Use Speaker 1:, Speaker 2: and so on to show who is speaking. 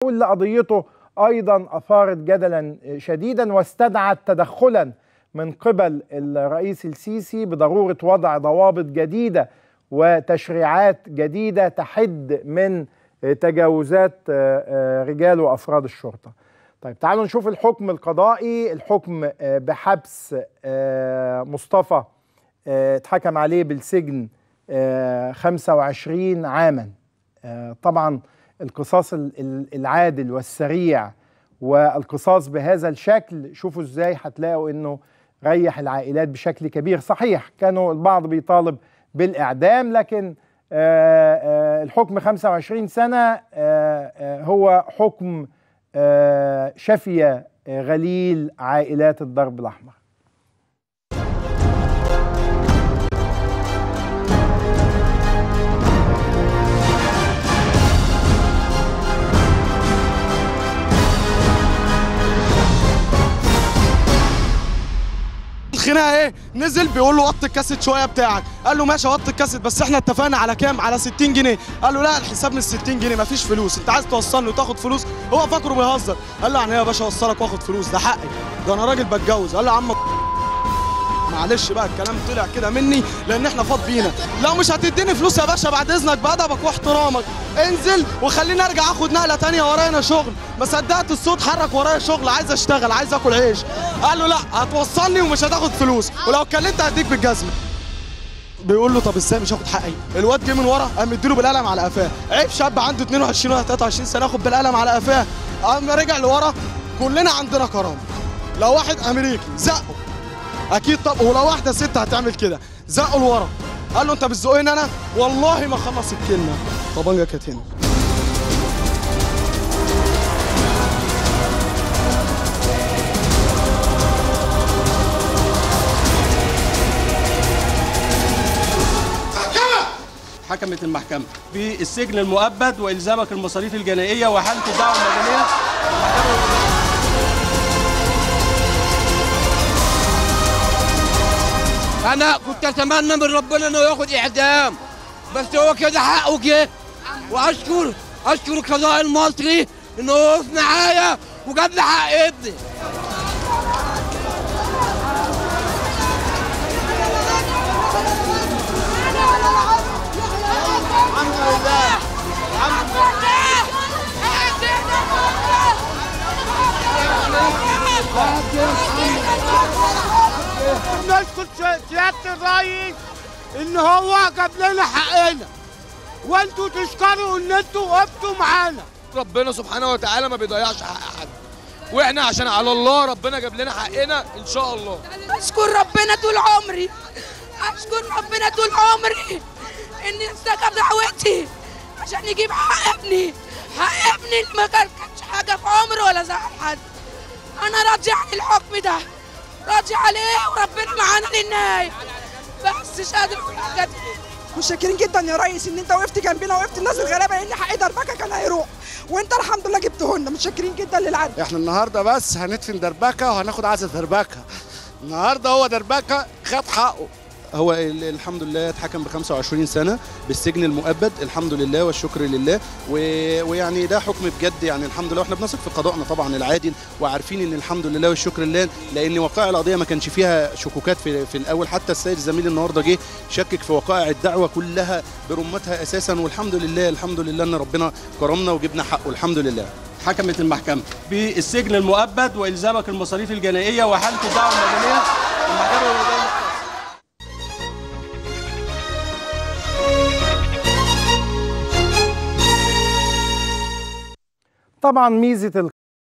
Speaker 1: واللي قضيته ايضا اثارت جدلا شديدا واستدعت تدخلا من قبل الرئيس السيسي بضروره وضع ضوابط جديده وتشريعات جديده تحد من تجاوزات رجال وافراد الشرطه. طيب تعالوا نشوف الحكم القضائي، الحكم بحبس مصطفى اتحكم عليه بالسجن 25 عاما. طبعا القصاص العادل والسريع والقصاص بهذا الشكل شوفوا ازاي هتلاقوا انه ريح العائلات بشكل كبير صحيح كانوا البعض بيطالب بالاعدام لكن آآ آآ الحكم 25 سنه آآ هو حكم شفي غليل عائلات الضرب الاحمر
Speaker 2: الخناقه ايه نزل بيقول له وطي الكاسيت شويه بتاعك قال له ماشي وطي الكاسيت بس احنا اتفقنا على كام على 60 جنيه قال له لا الحساب من 60 جنيه مفيش فلوس انت عايز توصلني وتاخد فلوس هو فاكره بيهزر قال له يعني ايه يا باشا اوصلك واخد فلوس ده حقي ده انا راجل بتجوز قال له يا عم معلش بقى الكلام طلع كده مني لان احنا فاض بينا لو مش هتديني فلوس يا باشا بعد اذنك بادبك واحترامك انزل وخليني ارجع اخد نقله تانية ورايا شغل ما صدقت الصوت حرك ورايا شغل عايز اشتغل عايز اكل عيش قال له لا هتوصلني ومش هتاخد فلوس ولو اتكلمت هديك بالجزمه بيقول له طب ازاي مش هاخد حقي الواد جه من ورا قام مديله بالقلم على قفاه عيب شاب عنده 22 ولا 23 سنه ياخد بالقلم على قفاه قام رجع لورا كلنا عندنا كرامه لو واحد امريكي زقه اكيد طب ولو واحده ست هتعمل كده زقه لورا قال له انت بتزقني انا والله ما خلص الكلمه طبنجه كانت هنا
Speaker 3: حكمت المحكمة بالسجن المؤبد وإلزامك المصاريف الجنائية وحالة الدعوة المدنية
Speaker 4: انا كنت اتمنى من ربنا انه ياخد اعدام بس هو كده حقه جه واشكر اشكر القضاء المصري انه وقف معايا وجاب لي حق ابني
Speaker 5: الحمد لله الحمد لله
Speaker 6: نشكر سيادة الرئيس ان هو جاب لنا حقنا وانتوا تشكروا ان انتوا وقفتوا معانا
Speaker 7: ربنا سبحانه وتعالى ما بيضيعش حق حد واحنا عشان على الله ربنا جاب لنا حقنا ان شاء الله
Speaker 8: اشكر ربنا طول عمري اشكر ربنا طول عمري اني استجاب دعوتي عشان يجيب حق ابني حق ابني اللي ما كانش حاجه في عمره ولا زعل حد انا راضي عن الحكم ده راضي عليه وربنا معانا للنهايه بس مش قادر اقول حاجه دي
Speaker 9: متشكرين جدا يا ريس ان انت وقفت جنبنا وقفت الناس الغلابه لان حق دربكه كان هيروح وانت الحمد لله جبته لنا متشكرين جدا للعدل
Speaker 6: احنا النهارده بس هندفن دربكه وهناخد عزة دربكه النهارده هو دربكه خد حقه
Speaker 10: هو ال- الحمد لله اتحكم ب 25 سنه بالسجن المؤبد الحمد لله والشكر لله و... ويعني ده حكم بجد يعني الحمد لله واحنا بنثق في قضائنا طبعا العادل وعارفين ان الحمد لله والشكر لله لان وقائع القضيه ما كانش فيها شكوكات في, في الاول حتى السيد الزميل النهارده جه شكك في وقائع الدعوه كلها برمتها اساسا والحمد لله الحمد لله ان ربنا كرمنا وجبنا حقه الحمد لله
Speaker 3: حكمت المحكمة بالسجن المؤبد وإلزامك المصاريف الجنائية وحالة الدعوة المدنية المحكمة الولاية
Speaker 1: طبعا ميزه